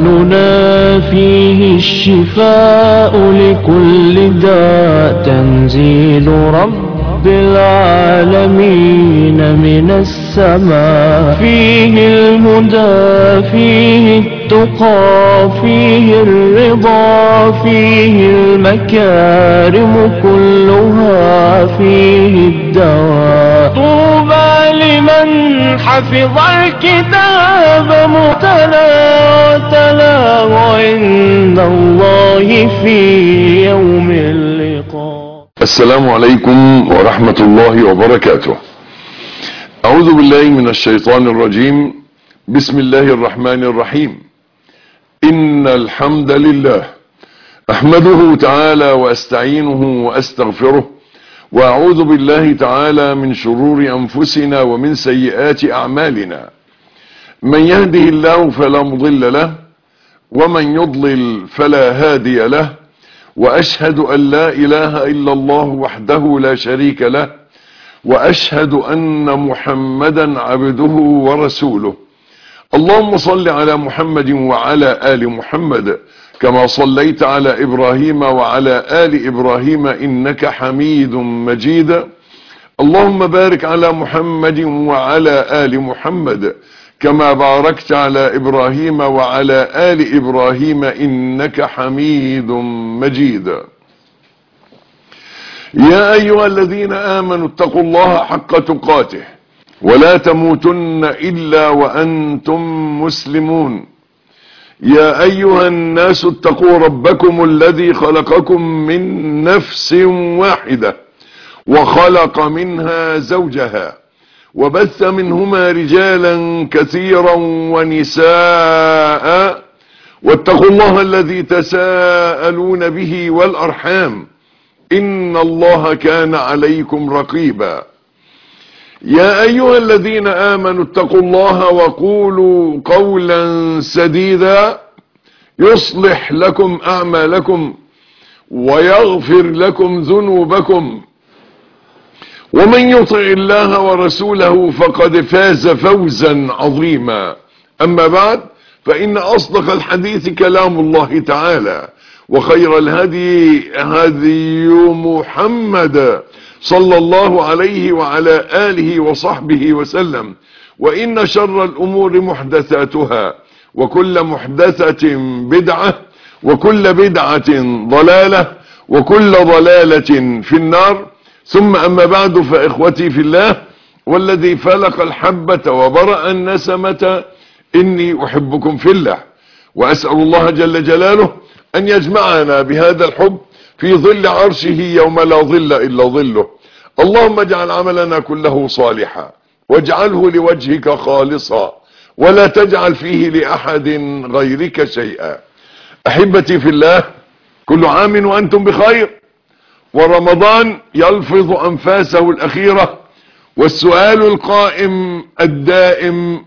قرآننا فيه الشفاء لكل داء تنزيل رب العالمين من السماء فيه الهدى فيه التقى فيه الرضا فيه المكارم كلها فيه الدواء طوبى لمن حفظ الكتاب متلا وتلاه عند الله في يوم اللقاء السلام عليكم ورحمة الله وبركاته أعوذ بالله من الشيطان الرجيم بسم الله الرحمن الرحيم إن الحمد لله أحمده تعالى وأستعينه وأستغفره وأعوذ بالله تعالى من شرور أنفسنا ومن سيئات أعمالنا من يهده الله فلا مضل له ومن يضلل فلا هادي له وأشهد أن لا إله إلا الله وحده لا شريك له وأشهد أن محمدا عبده ورسوله اللهم صل على محمد وعلى آل محمد كما صليت على إبراهيم وعلى آل إبراهيم إنك حميد مجيد اللهم بارك على محمد وعلى آل محمد كما باركت على إبراهيم وعلى آل إبراهيم إنك حميد مجيد يا أيها الذين آمنوا اتقوا الله حق تقاته ولا تموتن إلا وأنتم مسلمون يا أيها الناس اتقوا ربكم الذي خلقكم من نفس واحدة وخلق منها زوجها وبث منهما رجالا كثيرا ونساء واتقوا الله الذي تساءلون به والأرحام إن الله كان عليكم رقيبا يا أيها الذين آمنوا اتقوا الله وقولوا قولا سديدا يصلح لكم أعمالكم ويغفر لكم ذنوبكم ومن يطع الله ورسوله فقد فاز فوزا عظيما أما بعد فإن أصدق الحديث كلام الله تعالى وخير الهدي هدي محمد صلى الله عليه وعلى آله وصحبه وسلم وإن شر الأمور محدثاتها وكل محدثة بدعة وكل بدعة ضلالة وكل ضلالة في النار ثم أما بعد فإخوتي في الله والذي فلق الحبة وبرأ النسمة إني أحبكم في الله وأسأل الله جل جلاله أن يجمعنا بهذا الحب في ظل عرشه يوم لا ظل إلا ظله اللهم اجعل عملنا كله صالحا واجعله لوجهك خالصا ولا تجعل فيه لأحد غيرك شيئا أحبتي في الله كل عام وأنتم بخير ورمضان يلفظ أنفاسه الأخيرة والسؤال القائم الدائم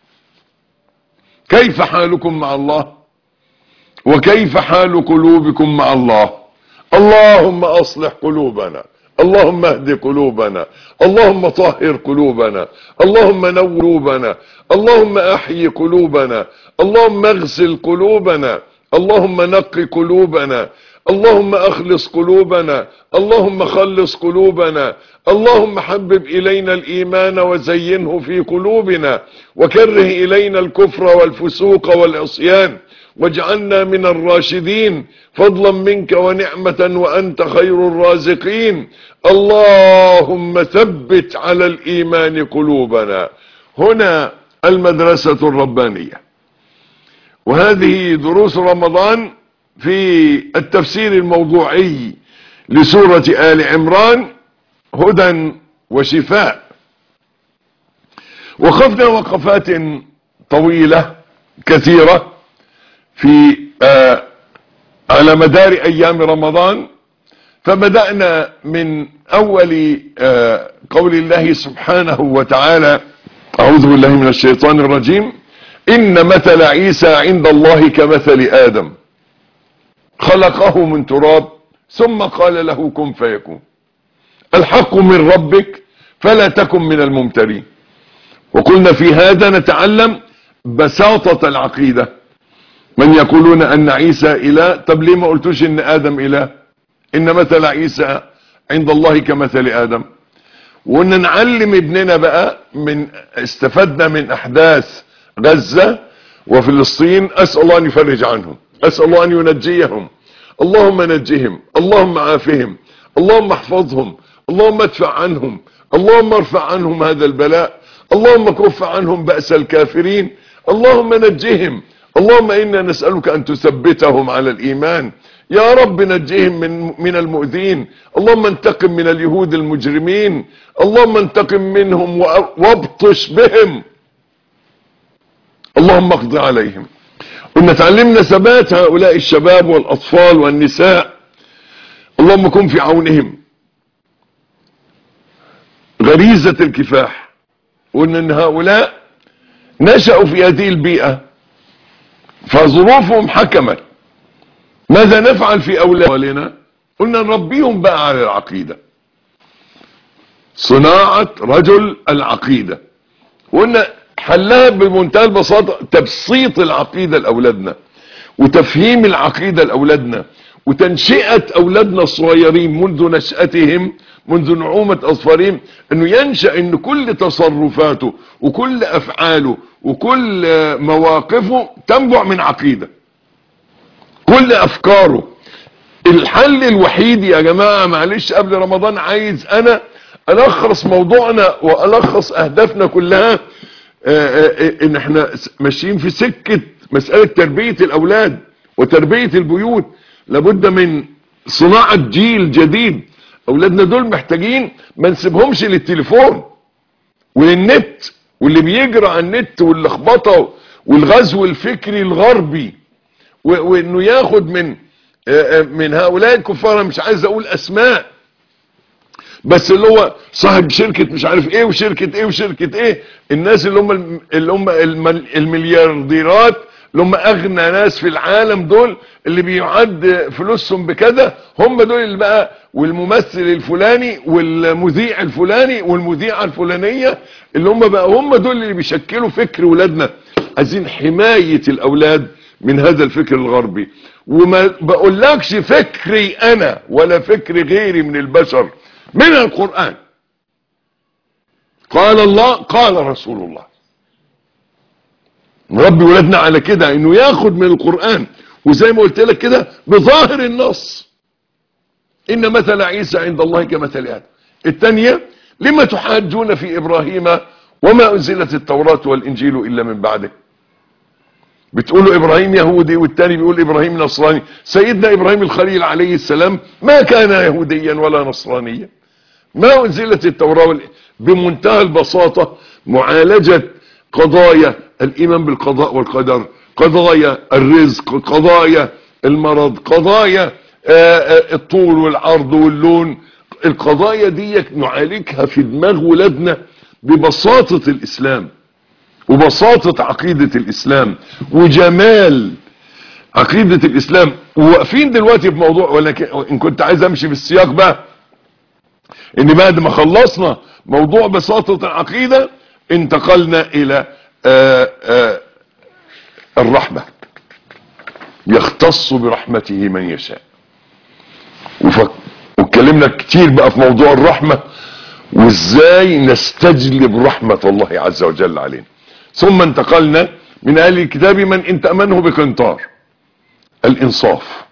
كيف حالكم مع الله وكيف حال قلوبكم مع الله اللهم أصلح قلوبنا اللهم اهد قلوبنا اللهم طهر قلوبنا اللهم نور قلوبنا اللهم احيي قلوبنا اللهم اغسل قلوبنا اللهم نق قلوبنا اللهم اخلص قلوبنا اللهم خلص قلوبنا اللهم حبب الينا الايمان وزينه في قلوبنا وكره الينا الكفر والفسوق والعصيان واجعلنا من الراشدين فضلا منك ونعمة وأنت خير الرازقين اللهم ثبت على الإيمان قلوبنا هنا المدرسة الربانية وهذه دروس رمضان في التفسير الموضوعي لسورة آل عمران هدى وشفاء وقفنا وقفات طويلة كثيرة في آه على مدار ايام رمضان فبدأنا من اول آه قول الله سبحانه وتعالى اعوذ بالله من الشيطان الرجيم ان مثل عيسى عند الله كمثل ادم خلقه من تراب ثم قال له كن فيكون الحق من ربك فلا تكن من الممترين وقلنا في هذا نتعلم بساطة العقيدة من يقولون ان عيسى اله طب ليه ما قلتوش ان ادم اله ان مثل عيسى عند الله كمثل ادم وان نعلم ابننا بقى من استفدنا من احداث غزة وفلسطين اسأل الله ان يفرج عنهم اسأل الله ان ينجيهم اللهم نجهم اللهم عافهم اللهم احفظهم اللهم ادفع عنهم اللهم ارفع عنهم هذا البلاء اللهم كف عنهم بأس الكافرين اللهم نجهم اللهم إنا نسألك أن تثبتهم على الإيمان يا رب نجهم من, من المؤذين اللهم انتقم من اليهود المجرمين اللهم انتقم منهم وابطش بهم اللهم اقض عليهم قلنا تعلمنا ثبات هؤلاء الشباب والأطفال والنساء اللهم كن في عونهم غريزة الكفاح وان ان هؤلاء نشأوا في هذه البيئة فظروفهم حكمت ماذا نفعل في اولادنا قلنا نربيهم بقى على العقيدة صناعة رجل العقيدة وقلنا حلها بمنتهى البساطة تبسيط العقيدة لأولادنا وتفهيم العقيدة لأولادنا وتنشئة أولادنا الصغيرين منذ نشأتهم منذ نعومة أظفارهم أنه ينشأ أن كل تصرفاته وكل أفعاله وكل مواقفه تنبع من عقيدة كل أفكاره الحل الوحيد يا جماعة معلش قبل رمضان عايز أنا ألخص موضوعنا وألخص أهدافنا كلها ان احنا ماشيين في سكة مسألة تربية الاولاد وتربية البيوت لابد من صناعة جيل جديد اولادنا دول محتاجين ما نسيبهمش للتليفون وللنت واللي بيجرى على النت واللخبطة والغزو الفكري الغربي وانه ياخد من من هؤلاء الكفار مش عايز اقول اسماء بس اللي هو صاحب شركة مش عارف ايه وشركة ايه وشركة ايه الناس اللي هم اللي هم المليارديرات اللي هم اغنى ناس في العالم دول اللي بيعد فلوسهم بكذا هم دول اللي بقى والممثل الفلاني والمذيع الفلاني والمذيعة الفلانية اللي هم بقى هم دول اللي بيشكلوا فكر ولادنا عايزين حماية الاولاد من هذا الفكر الغربي وما بقولكش فكري انا ولا فكر غيري من البشر من القرآن قال الله قال رسول الله نربي ولادنا على كده انه ياخد من القرآن وزي ما قلت لك كده بظاهر النص ان مثل عيسى عند الله كمثل ادم الثانية لما تحاجون في ابراهيم وما انزلت التوراة والانجيل الا من بعده بتقولوا ابراهيم يهودي والتاني بيقول ابراهيم نصراني سيدنا ابراهيم الخليل عليه السلام ما كان يهوديا ولا نصرانيا ما انزلت التوراة بمنتهى البساطة معالجة قضايا الايمان بالقضاء والقدر قضايا الرزق قضايا المرض قضايا الطول والعرض واللون القضايا دي نعالجها في دماغ ولادنا ببساطة الاسلام وبساطة عقيدة الاسلام وجمال عقيدة الاسلام وواقفين دلوقتي بموضوع ولكن ان كنت عايز امشي بالسياق بقى ان بعد ما خلصنا موضوع بساطة العقيدة انتقلنا الى آآ آآ الرحمة يختص برحمته من يشاء واتكلمنا كتير بقى في موضوع الرحمة وازاي نستجلب رحمة الله عز وجل علينا ثم انتقلنا من اهل الكتاب من ان تأمنه بقنطار الانصاف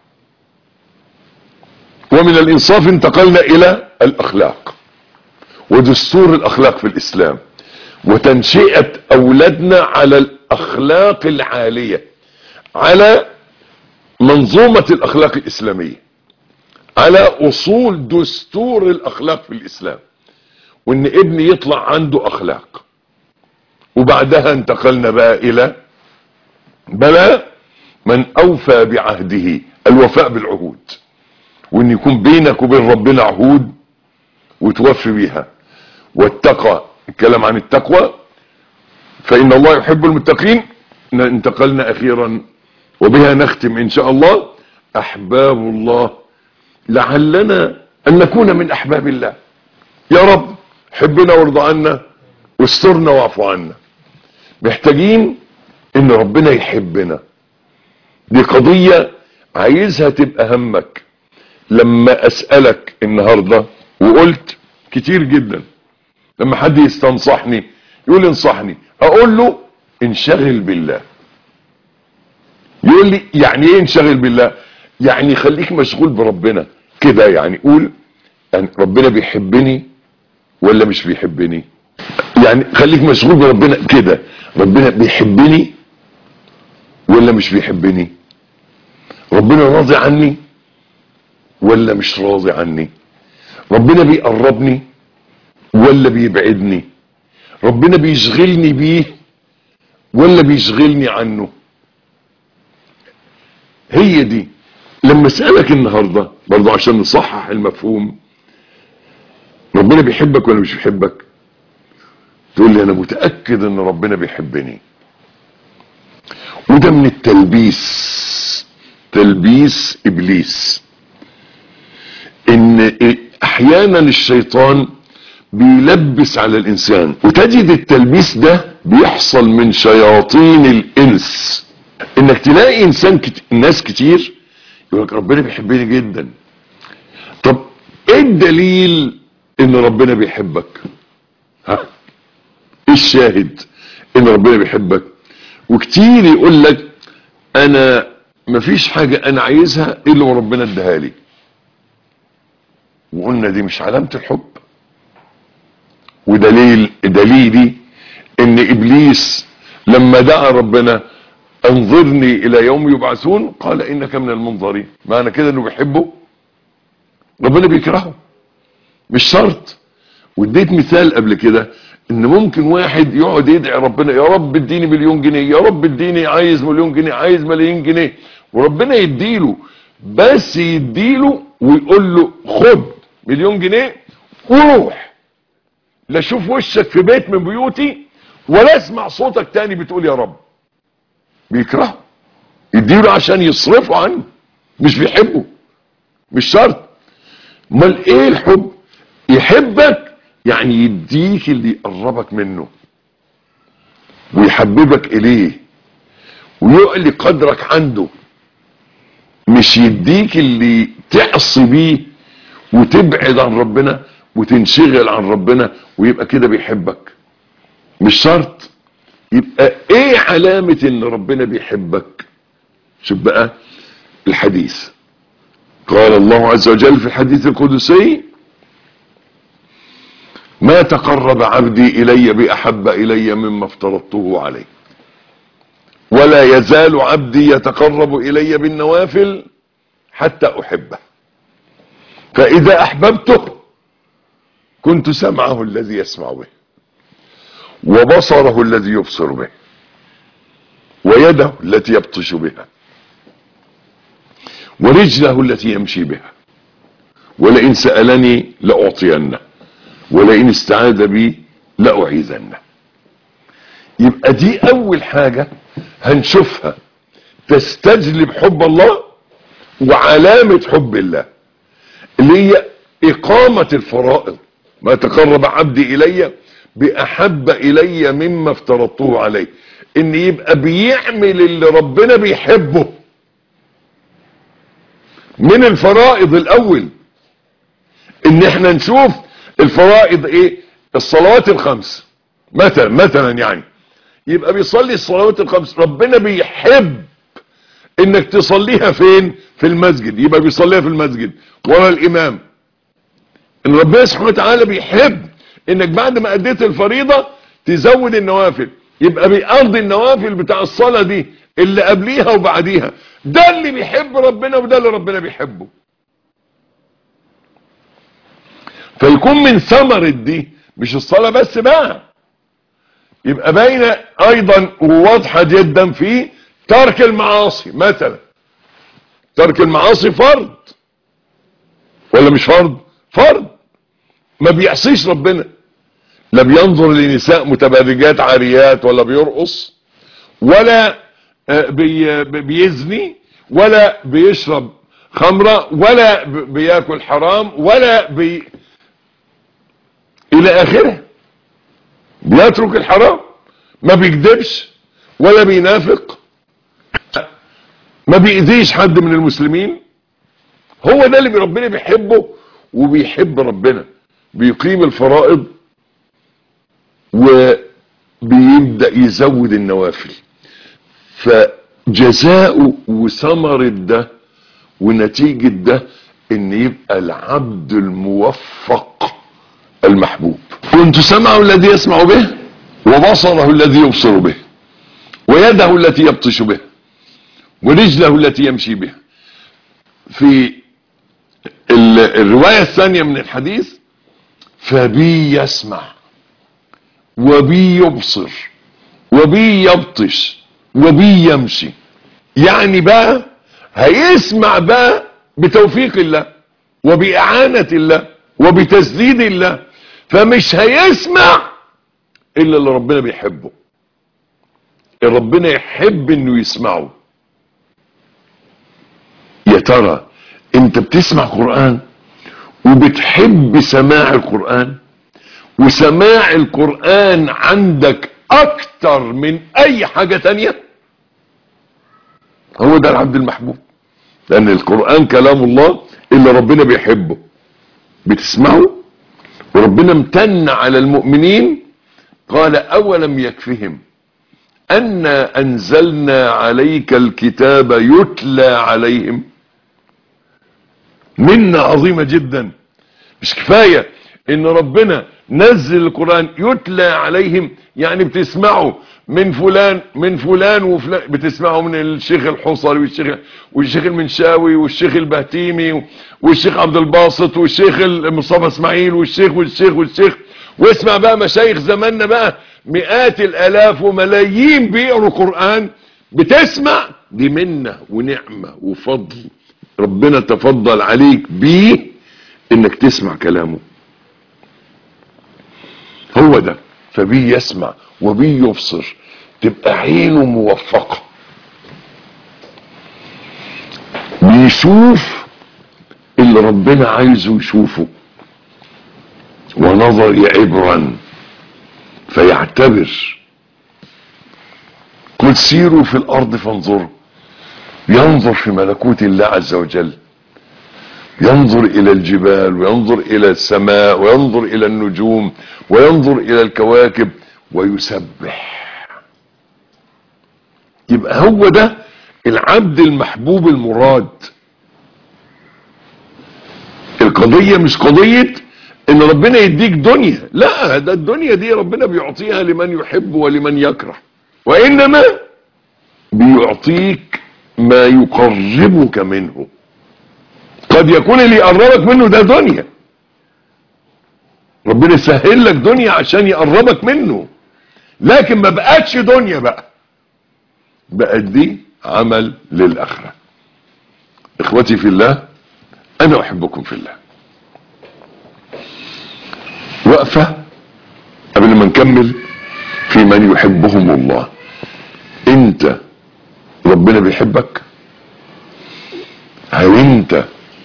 ومن الانصاف انتقلنا الى الاخلاق ودستور الاخلاق في الاسلام وتنشئة اولادنا على الاخلاق العالية على منظومة الاخلاق الاسلامية على اصول دستور الاخلاق في الاسلام وان ابني يطلع عنده اخلاق وبعدها انتقلنا بقى الى بلا من اوفى بعهده الوفاء بالعهود وان يكون بينك وبين ربنا عهود وتوفي بيها والتقى الكلام عن التقوى فان الله يحب المتقين انتقلنا اخيرا وبها نختم ان شاء الله احباب الله لعلنا ان نكون من احباب الله يا رب حبنا وارضى عنا واسترنا واعف عنا محتاجين ان ربنا يحبنا دي قضية عايزها تبقى همك لما اسألك النهاردة وقلت كتير جدا لما حد يستنصحني يقول انصحني اقول له انشغل بالله يقول لي يعني ايه انشغل بالله يعني خليك مشغول بربنا كده يعني قول يعني ربنا بيحبني ولا مش بيحبني يعني خليك مشغول بربنا كده ربنا بيحبني ولا مش بيحبني ربنا راضي عني ولا مش راضي عني ربنا بيقربني ولا بيبعدني ربنا بيشغلني بيه ولا بيشغلني عنه هي دي لما اسالك النهارده برضه عشان نصحح المفهوم ربنا بيحبك ولا مش بيحبك تقول لي انا متاكد ان ربنا بيحبني وده من التلبيس تلبيس ابليس ان احيانا الشيطان بيلبس على الانسان وتجد التلبيس ده بيحصل من شياطين الانس انك تلاقي انسان كت... ناس كتير يقول لك ربنا بيحبني جدا طب ايه الدليل ان ربنا بيحبك ها ايه الشاهد ان ربنا بيحبك وكتير يقول لك انا مفيش حاجة انا عايزها الا وربنا اداها لي وقلنا دي مش علامة الحب ودليل دليلي ان ابليس لما دعا ربنا انظرني الى يوم يبعثون قال انك من المنظرين معنى كده انه بيحبه ربنا بيكرهه مش شرط واديت مثال قبل كده ان ممكن واحد يقعد يدعي ربنا يا رب اديني مليون جنيه يا رب اديني عايز مليون جنيه عايز ملايين جنيه وربنا يديله بس يديله ويقول له خد مليون جنيه وروح لا اشوف وشك في بيت من بيوتي ولا اسمع صوتك تاني بتقول يا رب بيكرهه يديله عشان يصرفه عنه مش بيحبه مش شرط امال ايه الحب يحبك يعني يديك اللي يقربك منه ويحببك اليه ويعلي قدرك عنده مش يديك اللي تعصي بيه وتبعد عن ربنا وتنشغل عن ربنا ويبقى كده بيحبك مش شرط يبقى ايه علامة ان ربنا بيحبك شوف بقى الحديث قال الله عز وجل في الحديث القدسي ما تقرب عبدي الي باحب الي مما افترضته عليه ولا يزال عبدي يتقرب الي بالنوافل حتى احبه فاذا احببته كنت سمعه الذي يسمع به وبصره الذي يبصر به ويده التي يبطش بها ورجله التي يمشي بها ولئن سألني لأعطينه ولئن استعاذ بي لأعيذنه يبقى دي أول حاجة هنشوفها تستجلب حب الله وعلامة حب الله اللي هي إقامة الفرائض ما تقرب عبدي إلي بأحب إلي مما افترضته عليه إن يبقى بيعمل اللي ربنا بيحبه من الفرائض الأول إن احنا نشوف الفرائض إيه الصلوات الخمس مثلا مثلا يعني يبقى بيصلي الصلوات الخمس ربنا بيحب انك تصليها فين في المسجد يبقى بيصليها في المسجد ورا الامام ان ربنا سبحانه وتعالى بيحب انك بعد ما اديت الفريضة تزود النوافل يبقى بيقضي النوافل بتاع الصلاة دي اللي قبليها وبعديها ده اللي بيحب ربنا وده اللي ربنا بيحبه فيكون من ثمرة دي مش الصلاة بس بقى يبقى باينة ايضا وواضحة جدا في ترك المعاصي مثلا ترك المعاصي فرض ولا مش فرض فرض ما بيعصيش ربنا لا بينظر لنساء متبرجات عاريات ولا بيرقص ولا بي بيزني ولا بيشرب خمرة ولا بياكل حرام ولا بي الى اخره بيترك الحرام ما بيكذبش ولا بينافق ما بيأذيش حد من المسلمين هو ده اللي ربنا بيحبه وبيحب ربنا بيقيم الفرائض وبيبدأ يزود النوافل فجزاؤه وثمرة ده ونتيجة ده ان يبقى العبد الموفق المحبوب كنت سمعه الذي يسمع به وبصره الذي يبصر به ويده التي يبطش بها ورجله التي يمشي بها في ال- الرواية الثانية من الحديث فبي يسمع وبي يبصر وبي يبطش وبي يمشي يعني بقى هيسمع بقى بتوفيق الله وبإعانة الله وبتسديد الله فمش هيسمع إلا اللي ربنا بيحبه ربنا يحب انه يسمعه يا ترى انت بتسمع قرآن وبتحب سماع القرآن وسماع القرآن عندك اكتر من اي حاجة تانية هو ده العبد المحبوب لان القرآن كلام الله اللي ربنا بيحبه بتسمعه وربنا امتن على المؤمنين قال اولم يكفهم أنا أنزلنا عليك الكتاب يتلى عليهم منة عظيمة جدا مش كفاية ان ربنا نزل القرآن يتلى عليهم يعني بتسمعه من فلان من فلان وفلان بتسمعه من الشيخ الحصري والشيخ والشيخ المنشاوي والشيخ البهتيمي والشيخ عبد الباسط والشيخ مصطفى اسماعيل والشيخ والشيخ والشيخ واسمع بقى مشايخ زماننا بقى مئات الالاف وملايين بيقروا قرآن بتسمع دي منة ونعمة وفضل ربنا تفضل عليك بيه انك تسمع كلامه هو ده فبيه يسمع وبيه يبصر تبقى عينه موفقة بيشوف اللي ربنا عايزه يشوفه ونظر عبرا فيعتبر قل سيروا في الارض فانظروا ينظر في ملكوت الله عز وجل ينظر الى الجبال وينظر الى السماء وينظر الى النجوم وينظر الى الكواكب ويسبح يبقى هو ده العبد المحبوب المراد القضية مش قضية ان ربنا يديك دنيا لا ده الدنيا دي ربنا بيعطيها لمن يحب ولمن يكره وانما بيعطيك ما يقربك منه قد يكون اللي يقربك منه ده دنيا ربنا يسهل لك دنيا عشان يقربك منه لكن ما بقتش دنيا بقى بقت دي عمل للآخرة اخوتي في الله انا احبكم في الله وقفة قبل ما نكمل في من يحبهم الله انت ربنا بيحبك هل انت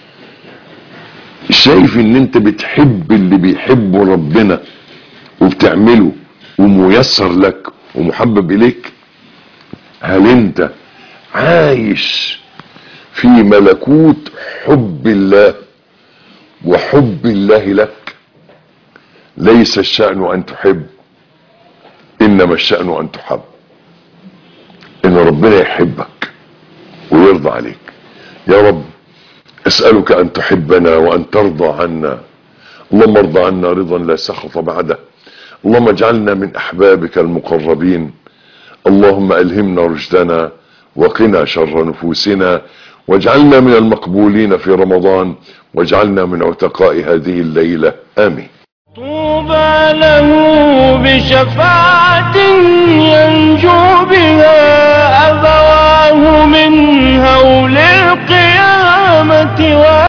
شايف ان انت بتحب اللي بيحبه ربنا وبتعمله وميسر لك ومحبب اليك هل انت عايش في ملكوت حب الله وحب الله لك ليس الشأن ان تحب انما الشأن ان تحب ان ربنا يحبك ويرضى عليك يا رب اسألك ان تحبنا وان ترضى عنا اللهم ارضى عنا رضا لا سخط بعده اللهم اجعلنا من احبابك المقربين اللهم الهمنا رشدنا وقنا شر نفوسنا واجعلنا من المقبولين في رمضان واجعلنا من عتقاء هذه الليلة امين طوبى له بشفاعة ينجو بها أبواه من هول القيامة